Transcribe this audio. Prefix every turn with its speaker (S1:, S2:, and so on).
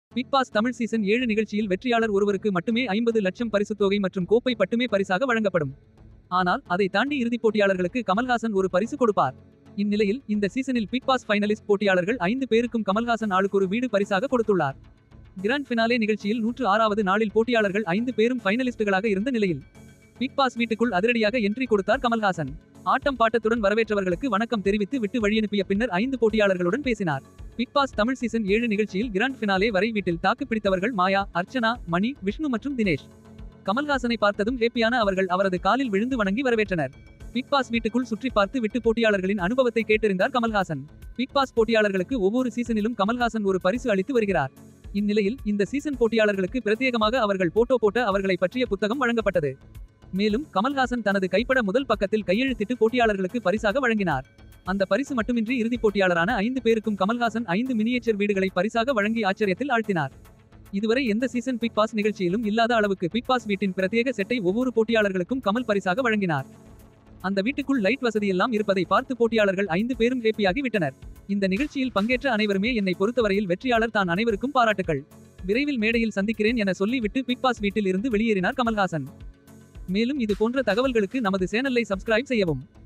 S1: big pass Tamil season ஏழு நிகழ்ச்சியில் வெற்றியாளர் ஒருவருக்கு மட்டுமே ஐம்பது லட்சம் பரிசுத் தொகை மற்றும் கோப்பை மட்டுமே பரிசாக வழங்கப்படும் ஆனால் அதை தாண்டி இறுதிப் போட்டியாளர்களுக்கு கமல்ஹாசன் ஒரு பரிசு கொடுப்பார் இந்நிலையில் இந்த சீசனில் பிக் பாஸ் ஃபைனலிஸ்ட் போட்டியாளர்கள் ஐந்து பேருக்கும் கமல்ஹாசன் ஆளுக்கு ஒரு வீடு பரிசாக கொடுத்துள்ளார் கிராண்ட் ஃபினாலே நிகழ்ச்சியில் நூற்று ஆறாவது நாளில் போட்டியாளர்கள் ஐந்து பேரும் ஃபைனலிஸ்டுகளாக இருந்த நிலையில் பிக் பாஸ் வீட்டுக்குள் அதிரடியாக என்ட்ரி கொடுத்தார் கமல்ஹாசன் ஆட்டம் பாட்டத்துடன் வரவேற்றவர்களுக்கு வணக்கம் தெரிவித்து விட்டு வழியனுப்பிய பின்னர் ஐந்து போட்டியாளர்களுடன் பேசினார் பிக் பாஸ் தமிழ் சீசன் ஏழு நிகழ்ச்சியில் கிராண்ட் ஃபினாலே வரை வீட்டில் தாக்கு பிடித்தவர்கள் மாயா அர்ச்சனா மணி விஷ்ணு மற்றும் தினேஷ் கமல்ஹாசனை பார்த்ததும் ஹேப்பியான அவர்கள் அவரது காலில் விழுந்து வணங்கி வரவேற்றனர் பிக் பாஸ் வீட்டுக்குள் சுற்றி பார்த்து விட்டு போட்டியாளர்களின் அனுபவத்தை கேட்டறிந்தார் கமல்ஹாசன் பிக் பாஸ் போட்டியாளர்களுக்கு ஒவ்வொரு சீசனிலும் கமல்ஹாசன் ஒரு பரிசு அளித்து வருகிறார் இந்நிலையில் இந்த சீசன் போட்டியாளர்களுக்கு பிரத்யேகமாக அவர்கள் போட்டோ போட்ட அவர்களை பற்றிய புத்தகம் வழங்கப்பட்டது மேலும் கமல்ஹாசன் தனது கைப்பட முதல் பக்கத்தில் கையெழுத்திட்டு போட்டியாளர்களுக்கு பரிசாக வழங்கினார் அந்த பரிசு மட்டுமின்றி இறுதிப் போட்டியாளரான ஐந்து பேருக்கும் கமல்ஹாசன் ஐந்து மினியேச்சர் வீடுகளை பரிசாக வழங்கி ஆச்சரியத்தில் ஆழ்த்தினார் இதுவரை எந்த சீசன் பிக் பாஸ் நிகழ்ச்சியிலும் இல்லாத அளவுக்கு பிக் பாஸ் வீட்டின் பிரத்யேக செட்டை ஒவ்வொரு போட்டியாளர்களுக்கும் கமல் பரிசாக வழங்கினார் அந்த வீட்டுக்குள் லைட் வசதியெல்லாம் இருப்பதை பார்த்து போட்டியாளர்கள் ஐந்து பேரும் ஹேப்பியாகி விட்டனர் இந்த நிகழ்ச்சியில் பங்கேற்ற அனைவருமே என்னை பொறுத்தவரையில் வெற்றியாளர் தான் அனைவருக்கும் பாராட்டுகள் விரைவில் மேடையில் சந்திக்கிறேன் என சொல்லிவிட்டு பிக் பாஸ் வீட்டில் இருந்து வெளியேறினார் கமல்ஹாசன் மேலும் இது போன்ற தகவல்களுக்கு நமது சேனலை சப்ஸ்கிரைப் செய்யவும்